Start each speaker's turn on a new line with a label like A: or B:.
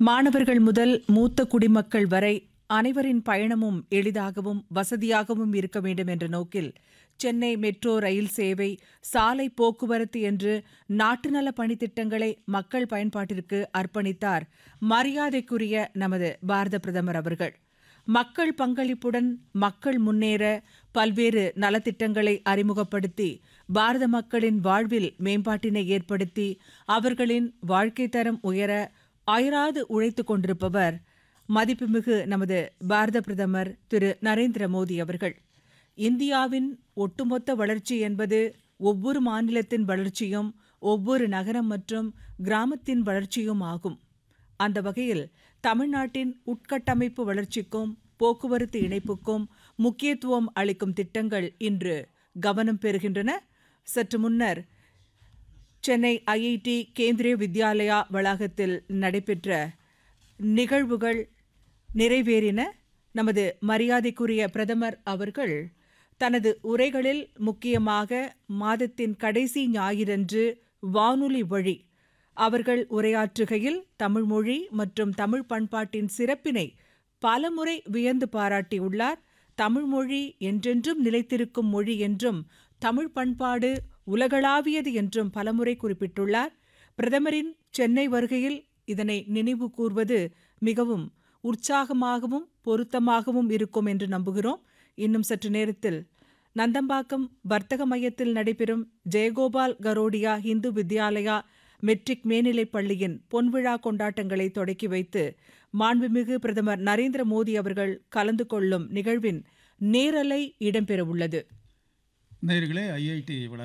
A: மாணவர்கள் முதல் மூத்த குடிமக்கள் வரை அனைவரின் பயணமும் எளிதாகவும் வசதியாகவும் இருக்க வேண்டும் என்ற நோக்கில் சென்னை மெட்ரோ ரயில் சேவை சாலை போக்குவரத்து என்று நாட்டு நல பணித்திட்டங்களை மக்கள் பயன்பாட்டிற்கு அர்ப்பணித்தார் மரியாதைக்குரிய நமது பாரத பிரதமர் அவர்கள் மக்கள் பங்களிப்புடன் மக்கள் முன்னேற பல்வேறு நலத்திட்டங்களை அறிமுகப்படுத்தி பாரத மக்களின் வாழ்வில் மேம்பாட்டினை ஏற்படுத்தி அவர்களின் வாழ்க்கை தரம் உயர அயராது உழைத்துக் கொண்டிருப்பவர் மதிப்புமிகு நமது பாரத பிரதமர் திரு நரேந்திர மோடி அவர்கள் இந்தியாவின் ஒட்டுமொத்த வளர்ச்சி என்பது ஒவ்வொரு மாநிலத்தின் வளர்ச்சியும் ஒவ்வொரு நகரம் மற்றும் கிராமத்தின் வளர்ச்சியும் ஆகும் அந்த வகையில் தமிழ்நாட்டின் உட்கட்டமைப்பு வளர்ச்சிக்கும் போக்குவரத்து இணைப்புக்கும் முக்கியத்துவம் அளிக்கும் திட்டங்கள் இன்று கவனம் பெறுகின்றன சற்று முன்னர் சென்னை ஐஐடி கேந்திரிய வித்யாலயா வளாகத்தில் நடைபெற்ற நிகழ்வுகள் நிறைவேறின நமது மரியாதைக்குரிய பிரதமர் அவர்கள் தனது உரைகளில் முக்கியமாக மாதத்தின் கடைசி ஞாயிறன்று வானொலி வழி அவர்கள் உரையாற்றுகையில் தமிழ் மொழி மற்றும் தமிழ் பண்பாட்டின் சிறப்பினை பலமுறை வியந்து பாராட்டியுள்ளார் தமிழ் மொழி என்றென்றும் நிலைத்திருக்கும் மொழி என்றும் தமிழ் பண்பாடு உலகளாவியது என்றும் பலமுறை குறிப்பிட்டுள்ளார் பிரதமரின் சென்னை வருகையில் இதனை நினைவு கூர்வது மிகவும் உற்சாகமாகவும் பொருத்தமாகவும் இருக்கும் என்று நம்புகிறோம் இன்னும் சற்று நேரத்தில் நந்தம்பாக்கம் வர்த்தக மையத்தில் நடைபெறும் ஜெயகோபால் கரோடியா இந்து வித்யாலயா மெட்ரிக் மேல்நிலைப் பள்ளியின் பொன்விழா கொண்டாட்டங்களை தொடக்கி வைத்து மாண்புமிகு பிரதமர் நரேந்திர மோடி அவர்கள் கலந்து கொள்ளும் நிகழ்வின் நேரலை இடம்பெறவுள்ளது
B: நேயர்களே ஐஐடி